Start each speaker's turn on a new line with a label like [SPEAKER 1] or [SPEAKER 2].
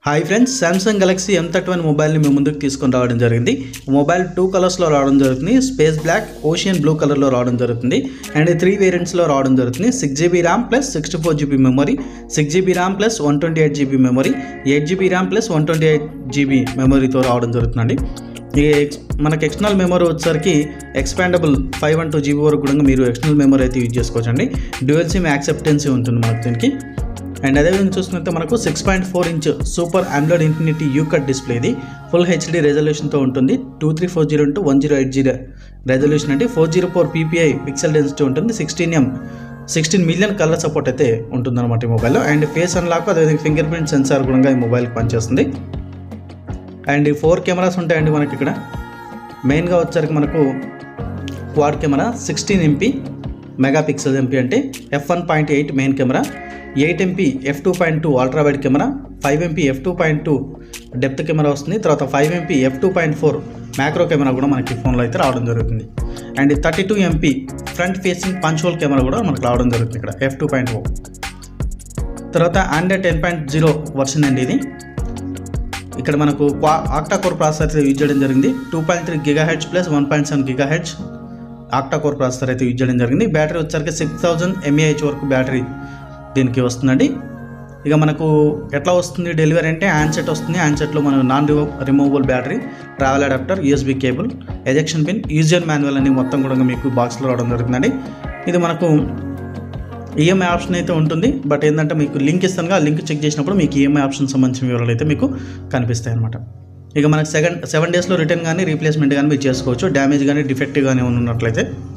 [SPEAKER 1] hi friends Samsung Galaxy M thirty one మొబైల్ని మేము ముందుకు తీసుకొని రావడం జరిగింది మొబైల్ టూ కలర్స్లో రావడం జరుగుతుంది స్పేస్ బ్లాక్ ఓషియన్ బ్లూ కలర్లో రావడం జరుగుతుంది అండ్ త్రీ వేరియంట్స్లో రావడం జరుగుతుంది six GB RAM plus sixty four GB memory six GB RAM plus one twenty eight GB memory eight GB RAM plus one twenty eight GB మెమరీతో రావడం జరుగుతుందండి ఈ ఎక్స్ మనకి ఎక్స్టర్నల్ మెమరీ వచ్చేసరికి expandable five one two GB వరకు కూడా మీరు external memory అయితే యూజ్ చేసుకోవచ్చు అండి డ్యూయల్ సిమ్ యాక్సెప్టెన్సీ ఉంటుంది మనకు దీనికి అండ్ అదేవిధంగా చూసుకుంటే మనకు six point four inch super Android infinity U cut display ఇది ఫుల్ హెచ్డి రెజల్యూషన్తో ఉంటుంది two three four zero into one zero eight zero resolution అంటే four zero four PPI pixel density ఉంటుంది sixteen M sixteen million colour support అయితే ఉంటుందన్నమాట ఈ మొబైల్లో and face unlock అదేవిధంగా ఫింగర్ ప్రింట్ సెన్సార్ కూడా ఈ మొబైల్కి పనిచేస్తుంది అండ్ ఫోర్ కెమెరాస్ ఉంటాయండి మనకి ఇక్కడ మెయిన్గా వచ్చరికి మనకు quad camera sixteen MP megapixel MP అంటే F one point eight main camera eight MP F two point two ultra wide camera five MP F two point two depth camera వస్తుంది తర్వాత five MP F two point four macro camera కూడా మనకి ఫోన్లో అయితే రావడం జరుగుతుంది and thirty two MP front facing punch hole camera కూడా మనకు రావడం జరుగుతుంది ఇక్కడ ఎఫ్ టూ పాయింట్ ఓ తర్వాత Android ten point zero version అండి ఇది ఇక్కడ మనకు ఆక్టా కోర్ ప్రాసెసర్ అయితే యూజ్ చేయడం జరిగింది two point three gigahertz plus one point seven gigahertz octa core processor అయితే యూజ్ చేయడం జరిగింది బ్యాటరీ వచ్చరికి సిక్స్ థౌజండ్ ఎంఏహెచ్ వరకు బ్యాటరీ దీనికి వస్తుందండి ఇక మనకు ఎట్లా వస్తుంది డెలివరీ అంటే హ్యాండ్సెట్ వస్తుంది హ్యాండ్సెట్లో మనం non remo removable battery travel adapter USB cable ejection pin user manual అని మొత్తం కూడా మీకు బాక్స్లో రావడం జరుగుతుందండి ఇది మనకు ఈఎంఐ ఆప్షన్ అయితే ఉంటుంది బట్ ఏంటంటే మీకు లింక్ ఇస్తాను ఆ లింక్ చెక్ చేసినప్పుడు మీకు ఈఎంఐ ఆప్షన్ సంబంధించిన వివరాలు అయితే మీకు కనిపిస్తాయి అనమాట ఇక మనకు సెకండ్ సెవెన్ డేస్లో రిటర్న్ కానీ రీప్లేస్మెంట్ కానీ మీరు చేసుకోవచ్చు డ్యామేజ్ కానీ డిఫెక్ట్ కానీ ఉన్నట్లయితే